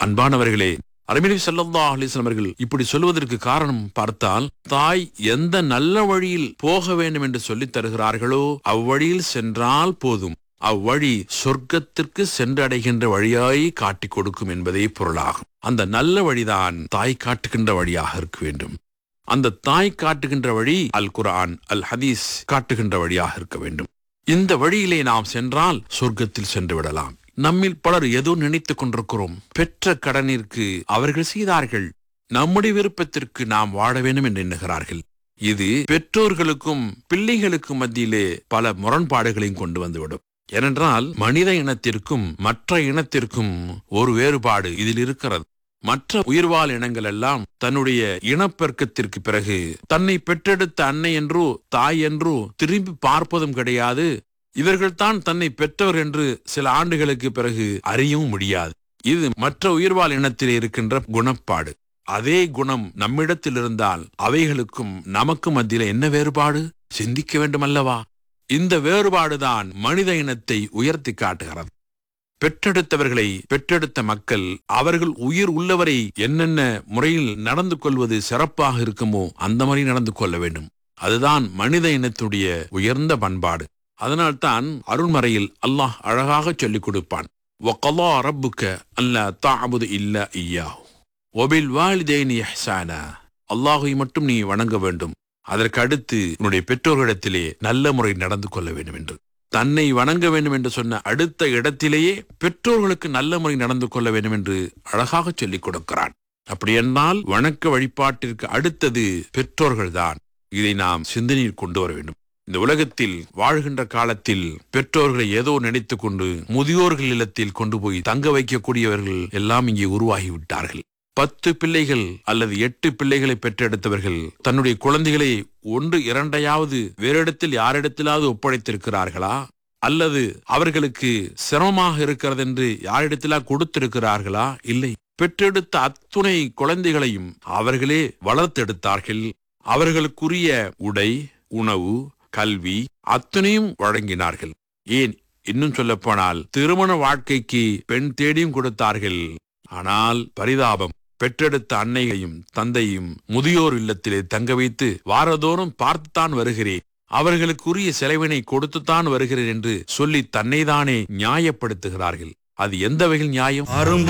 அன்பானவர்களே அரபினி சல்லா அலிஸ்லாம் அவர்கள் இப்படி சொல்வதற்கு காரணம் பார்த்தால் தாய் எந்த நல்ல வழியில் போக வேண்டும் என்று சொல்லித் தருகிறார்களோ அவ்வழியில் சென்றால் போதும் அவ்வழி சொர்க்கத்திற்கு சென்றடைகின்ற வழியாய் காட்டிக் கொடுக்கும் என்பதே பொருளாகும் அந்த நல்ல வழிதான் தாய் காட்டுகின்ற வழியாக இருக்க வேண்டும் அந்த தாய் காட்டுகின்ற வழி அல் குர்ஆன் அல் ஹதீஸ் காட்டுகின்ற வழியாக இருக்க வேண்டும் இந்த வழியிலே நாம் சென்றால் சொர்க்கத்தில் சென்று விடலாம் நம்மில் பலர் ஏதோ நினைத்துக் கொண்டிருக்கிறோம் பெற்ற கடனிற்கு அவர்கள் செய்தார்கள் நம்முடைய விருப்பத்திற்கு நாம் வாழ வேண்டும் என்று எண்ணுகிறார்கள் இது பெற்றோர்களுக்கும் பிள்ளைகளுக்கும் மத்தியிலே பல முரண்பாடுகளையும் கொண்டு வந்துவிடும் ஏனென்றால் மனித இனத்திற்கும் மற்ற இனத்திற்கும் ஒரு வேறுபாடு இதில் இருக்கிறது மற்ற உயிர்வாழ் இனங்கள் எல்லாம் தன்னுடைய இனப்பெருக்கத்திற்கு பிறகு தன்னை பெற்றெடுத்த அன்னை என்றோ தாய் என்றோ திரும்பி பார்ப்பதும் கிடையாது இவர்கள்தான் தன்னை பெற்றவர் என்று சில ஆண்டுகளுக்கு பிறகு அறியவும் முடியாது இது மற்ற உயிர்வாழ் இனத்தில் இருக்கின்ற குணப்பாடு அதே குணம் நம்மிடத்தில் இருந்தால் அவைகளுக்கும் நமக்கு மத்தியில என்ன வேறுபாடு சிந்திக்க வேண்டும் அல்லவா இந்த வேறுபாடுதான் மனித இனத்தை உயர்த்தி காட்டுகிறது பெற்றெடுத்தவர்களை பெற்றெடுத்த மக்கள் அவர்கள் உயிர் உள்ளவரை என்னென்ன முறையில் நடந்து கொள்வது சிறப்பாக இருக்குமோ அந்த முறை நடந்து கொள்ள வேண்டும் அதுதான் மனித இனத்துடைய உயர்ந்த பண்பாடு அதனால்தான் அருள்மறையில் அல்லாஹ் அழகாக சொல்லிக் கொடுப்பான் وَقَضَى رَبُّكَ أَلَّا تَعْبُدَ إِلَّا إِيَّاهُ وَبِالْوَالِدَيْنِ إِحْسَانًا அல்லாஹை மட்டும் நீ வணங்க வேண்டும் அதற்கு அடுத்து உன்னுடைய பெற்றோர்களிடத்திலே நல்ல முறை நடந்து கொள்ள வேண்டும் என்று தன்னை வணங்க வேண்டும் என்று சொன்ன அடுத்த இடத்திலேயே பெற்றோர்களுக்கு நல்ல முறை நடந்து கொள்ள வேண்டும் என்று அழகாக சொல்லிக் கொடுக்கிறான் அப்படியென்றால் வணக்க வழிபாட்டிற்கு அடுத்தது பெற்றோர்கள்தான் இதை நாம் சிந்தனையில் கொண்டு வர வேண்டும் இந்த உலகத்தில் வாழ்கின்ற காலத்தில் பெற்றோர்களை ஏதோ நினைத்துக் கொண்டு முதியோர்கள் இல்லத்தில் கொண்டு போய் தங்க வைக்கக்கூடியவர்கள் எல்லாம் இங்கே உருவாகி விட்டார்கள் பத்து பிள்ளைகள் அல்லது எட்டு பிள்ளைகளை பெற்றெடுத்தவர்கள் தன்னுடைய குழந்தைகளை ஒன்று இரண்டையாவது வேறிடத்தில் யாரிடத்திலாவது ஒப்படைத்திருக்கிறார்களா அல்லது அவர்களுக்கு சிரமமாக இருக்கிறது என்று யாரிடத்திலா கொடுத்திருக்கிறார்களா இல்லை பெற்றெடுத்த அத்துணை குழந்தைகளையும் அவர்களே வளர்த்தெடுத்தார்கள் அவர்களுக்குரிய உடை உணவு கல்வி அத்தனையும் வழங்கினார்கள் ஏன் இன்னும் சொல்லப்போனால் திருமண வாழ்க்கைக்கு பெண் தேடியும் கொடுத்தார்கள் ஆனால் பரிதாபம் பெற்றெடுத்த அன்னையையும் தந்தையும் முதியோர் இல்லத்திலே தங்க வைத்து வாரதோறும் பார்த்துத்தான் வருகிறேன் அவர்களுக்குரிய செலவினை கொடுத்துத்தான் வருகிறேன் என்று சொல்லி தன்னைதானே நியாயப்படுத்துகிறார்கள் அது எந்த வகையில் நியாயம் அரும்பு